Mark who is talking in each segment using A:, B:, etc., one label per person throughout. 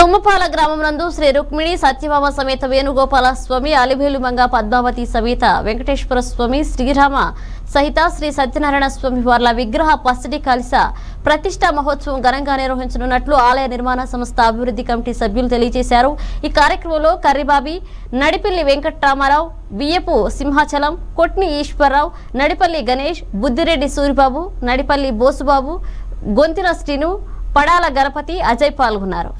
A: తుమ్మపాల గ్రామం నందు శ్రీ రుక్మిణి సత్యభామ సమేత వేణుగోపాల స్వామి అలివేలుమంగ పద్మావతి సమేత వెంకటేశ్వర స్వామి శ్రీరామ సహిత శ్రీ సత్యనారాయణ స్వామి వార్ల విగ్రహ పసిడి కలిస ప్రతిష్టా మహోత్సవం ఘనంగా నిర్వహించనున్నట్లు ఆలయ నిర్మాణ సంస్థ అభివృద్ధి కమిటీ సభ్యులు తెలియజేశారు ఈ కార్యక్రమంలో కర్రిబాబి నడిపిల్లి వెంకట్రామారావు బియ్యపు సింహాచలం కొట్ని ఈశ్వరరావు నడిపల్లి గణేష్ బుద్దిరెడ్డి సూరిబాబు నడిపల్లి బోసుబాబు గొంతిన శ్రీను పడాల గణపతి అజయ్ పాల్గొన్నారు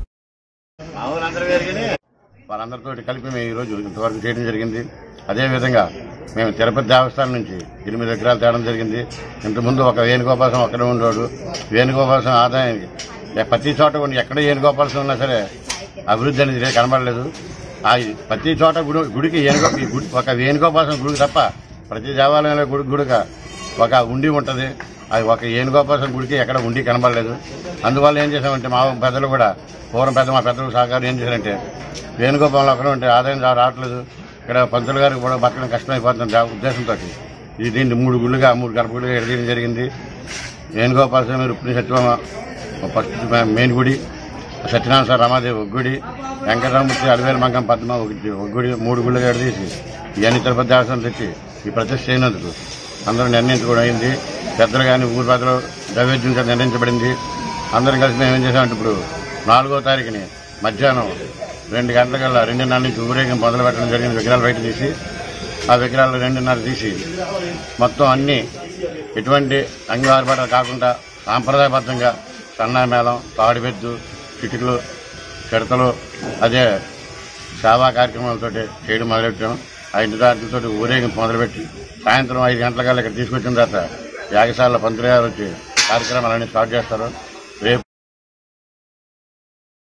B: వాళ్ళందరితో కలిపి మేము ఈరోజు ఇంతవరకు చేయడం జరిగింది అదేవిధంగా మేము తిరుపతి దేవస్థానం నుంచి ఎనిమిది ఎకరాలు తేవడం జరిగింది ఇంతకుముందు ఒక వేణుగోపాసం అక్కడే ఉండేవాడు వేణుగోపాసం ఆదాయానికి ఏ ప్రతి చోట ఉండి ఎక్కడ వేణుగోపాసం ఉన్నా సరే అభివృద్ధి అనేది కనబడలేదు ఆ ప్రతి చోట గుడి గుడికి ఏనుగో ఈ గుడి ఒక వేణుగోపాసం గుడికి తప్ప ప్రతి దేవాలయంలో గుడి గుడిక ఒక ఉండి ఉంటుంది అది ఒక ఏనుగోపాసం గుడికి ఎక్కడ ఉండి కనబడలేదు అందువల్ల ఏం చేసామంటే మా పెద్దలు కూడా పూర్వం పెద్ద మా పెద్దలు సహకారం ఏం చేశారంటే వేణుగోపాలంలో ఒకరు ఉంటే ఆదాయం రా- రావట్లేదు ఇక్కడ పంతులు గారికి కూడా బతకడం కష్టమైపోతుంది ఆ ఉద్దేశంతో ఇది దీన్ని మూడు గుళ్ళుగా మూడు గర్భగుడిగా ఎడదీయడం జరిగింది వేణుగోపాల స్వామి రుక్మిణి సత్యభామ ఫస్ట్ మెయిన్ గుడి సత్యనారాయణ స్వామి రమాదేవి ఒక గుడి వెంకటరామూర్తి అలివేలు మంగం పద్మ ఒక ఒక గుడి మూడు గుళ్ళుగా ఎడదీసి ఇవన్నీ తిరుపతి దేవస్థానం తెచ్చి ఈ ప్రతిష్ట చేయనందుకు అందరూ నిర్ణయించుకోవడం అయింది పెద్దలు కానీ ఊరు పెద్దలు దైవేద్యం చేత నిర్ణయించబడింది అందరం కలిసి మేము ఏం చేసామంటే ఇప్పుడు నాలుగో తారీఖుని మధ్యాహ్నం రెండు గంటలకల్లా రెండున్నర నుంచి ఊరేగింపు మొదలు పెట్టడం జరిగింది విగ్రహాలు బయట తీసి ఆ విగ్రహాలు రెండున్నర తీసి మొత్తం అన్ని ఎటువంటి అంగీకారపడ కాకుండా సాంప్రదాయబద్ధంగా సన్నాయి మేళం తాడిబెద్దు చిటికలు చిడతలు అదే సేవా కార్యక్రమాలతో చేయడం మొదలెట్టాం ఐదు దాటితో ఊరేగింపు మొదలుపెట్టి సాయంత్రం ఐదు గంటలకల్లా ఇక్కడ తీసుకొచ్చిన తర్వాత యాగశాల పంతులు గారు వచ్చి కార్యక్రమాలన్నీ స్టార్ట్ చేస్తారు